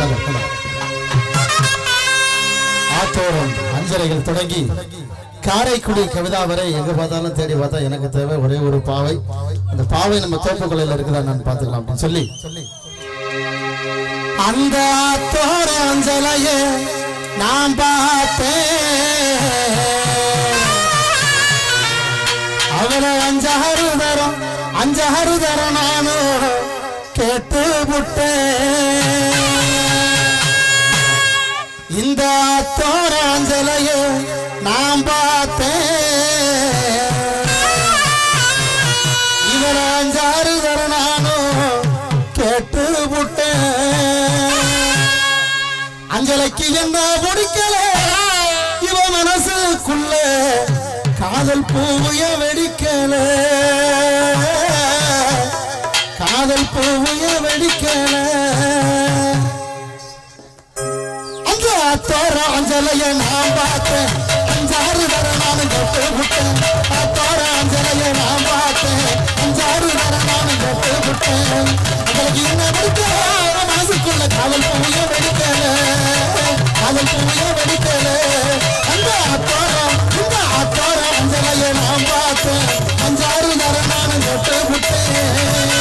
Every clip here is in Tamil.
ஹலோ ஹலோ ஆத்தோரம் அஞ்சலைகள் தொடங்கி காரைக்குடி கவிதா வரை எங்க பார்த்தாலும் தேடி பார்த்தா எனக்கு தேவை ஒரே ஒரு பாவை அந்த பாவை நம்ம தோப்புக்குள்ளையில இருக்குதா நான் பார்த்துக்கலாம் அப்படின்னு சொல்லி அந்த ஆத்தோர அஞ்சலையே நான் பார்த்தேன் அவரை அஞ்சாறு தரம் அஞ்சாறு தரம் நானும் கேட்டு விட்டேன் இந்த தோராஞ்சலைய நான் பார்த்தேன் இவரை அஞ்சாறு தரம் நானும் கேட்டு விட்டேன் அஞ்சலைக்கு என்ன பிடிக்கல இவ மனசுக்குள்ள காதல் பூவைய வெடிக்கல காதல் பூவைய வெடிக்கல அந்த அத்தோர அஞ்சலைய நான் பார்த்தேன் அஞ்சாறு தர நான் கட்டு விட்டேன் அத்தோர அஞ்சலைய நான் பார்த்தேன் அஞ்சாறு தர நான் கட்டு விட்டேன் உங்களுக்கு என்ன வெடிக்கல மனசுக்குள்ள காதல் பூவைய வெடிக்கல காதல் பூவைய வெடிக்கல அந்த அத்தோர இந்த அத்தோர அஞ்சலைய நான் பார்த்தேன் அஞ்சாறு தர நான் கட்டு விட்டேன்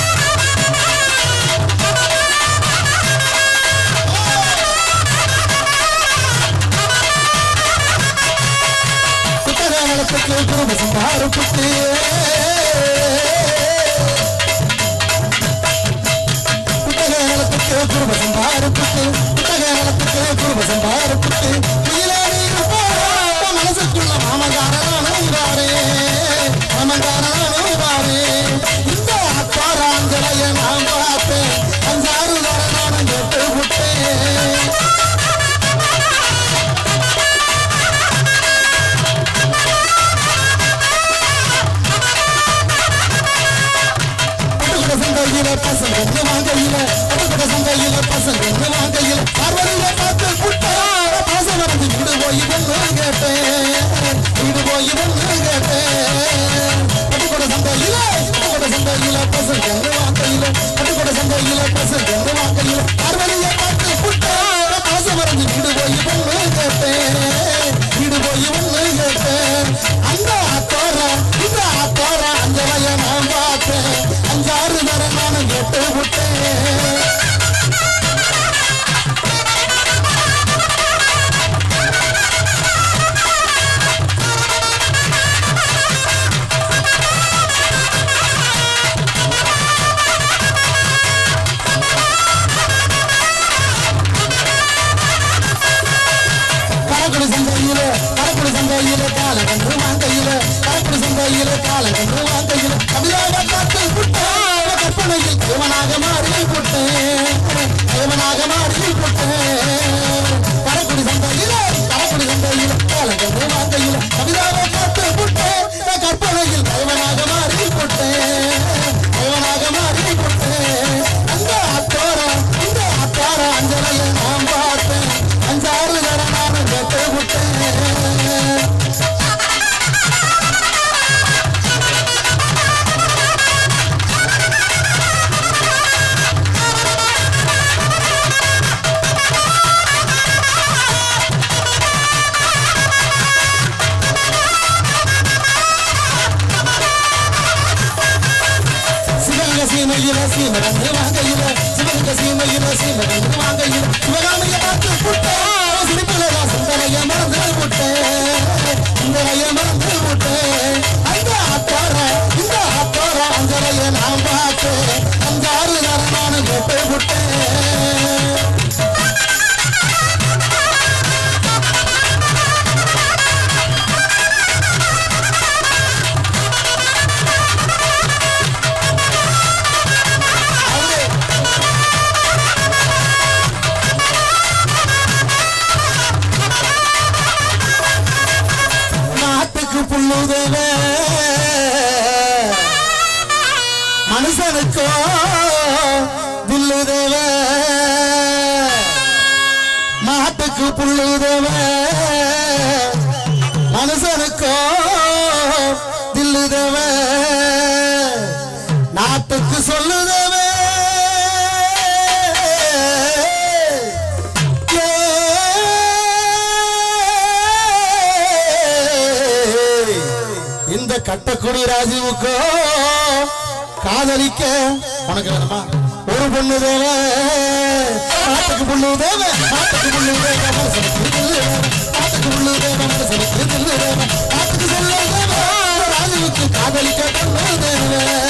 புத்தகத்துக்கு குடும்பம் பாருப்புட்டு புத்தகத்துக்கு குடும்பம் பாருப்புட்டு புத்தகத்துக்கு குடும்பம் பாருப்புட்டு மனசுக்குள்ள மாமகாரனான வாரே மாமகாரனான வாரே இந்த அத்தாராஞ்சலைய நான் பார்த்தேன் அஞ்சாறு தர நான் கேட்டு விட்டேன் பட்டுக்கட சந்தையில பசங்க என்ன வாங்கையில பட்டுக்கட சந்தையில பசங்க என்ன வாங்கையில பார்வதியில பார்த்து புட்டா பாசம் நடந்து வீடு போய் வந்து கேட்டேன் வீடு போய் வந்து கேட்டேன் பட்டுக்கட சந்தையில பட்டுக்கட சந்தையில பசங்க என்ன வாங்கையில பட்டுக்கட சந்தையில பசங்க என்ன வாங்கையில பார்வதியில பார்த்து புட்டா பாசம் நடந்து வீடு போய் வந்து கேட்டேன் வீடு போய் வந்து கேட்டேன் அந்த அத்தோர இந்த அத்தோர அஞ்சலைய நான் பார்த்தேன் அஞ்சாறு தர நான் கேட்டு விட்டேன் கரக்குடி சந்தையில கரக்குடி சந்தையில கால கன்று வாங்கையில கரக்குடி சந்தையில கால கன்று வாங்கையில கவிதாவை காத்து புட்டேன் கற்பனையில் தேவனாக மாறி புட்டேன் தேவனாக மாறி புட்டேன் கரக்குடி சந்தையில கரக்குடி சந்தையில கால கன்று வாங்கையில கவிதாவை காத்து புட்டேன் கற்பனையில் தேவனாக மாறி புட்டேன் தேவனாக மாறி புட்டேன் அந்த அத்தோர இந்த அத்தோர அஞ்சலைய நான் பார்த்தேன் அஞ்சாறு தர நான் கேட்டு விட்டேன் சிவகங்க சீமையில சீமகந்து வாங்கையில சிவகங்க சீமையில சீமகந்து வாங்கையில சிவகாமிய பார்த்து புட்டேன் சிரிப்புல சுந்தரைய மறந்து விட்டேன் சுந்தரைய மறந்து விட்டேன் அந்த அப்பார இந்த அப்பார அஞ்சரைய நான் பார்த்தேன் அஞ்சாறு தரமான கேட்டு விட்டேன் நாட்டுக்கு புல்லுதவ மனுஷனுக்கோ புல்லுதவ மாட்டுக்கு புல்லுதவ மனுஷனுக்கோ தில்லுதவ நாட்டுக்கு சொல்லுதவ கட்டக்குடி ராஜுவுக்கோ காதலிக்க உனக்கு வேணுமா ஒரு பொண்ணு தேவை நாட்டுக்கு பொண்ணு தேவை நாட்டுக்கு பொண்ணு தேவை மனசுக்கு தில்லு தேவை நாட்டுக்கு பொண்ணு தேவை மனசுக்கு தில்லு தேவை நாட்டுக்கு சொல்ல தேவை ராஜுவுக்கு காதலிக்க பொண்ணு தேவை